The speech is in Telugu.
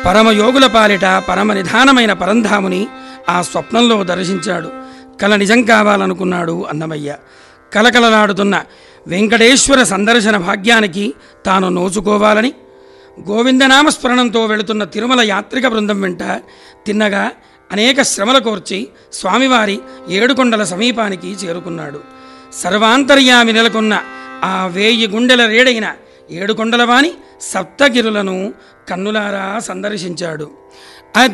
పరమయోగుల పాలిట పరమ నిధానమైన పరంధాముని ఆ స్వప్నంలో దర్శించాడు కల నిజం కావాలనుకున్నాడు అన్నమయ్య కలకలలాడుతున్న వెంకటేశ్వర సందర్శన భాగ్యానికి తాను నోచుకోవాలని గోవిందనామ స్మరణంతో వెళుతున్న తిరుమల యాత్రిక బృందం వెంట తిన్నగా అనేక శ్రమల కోర్చి స్వామివారి ఏడుకొండల సమీపానికి చేరుకున్నాడు సర్వాంతర్యామి నెలకొన్న ఆ వేయి గుండెల రేడైన ఏడుకొండలవాని సప్తగిరులను కన్నులారా సందర్శించాడు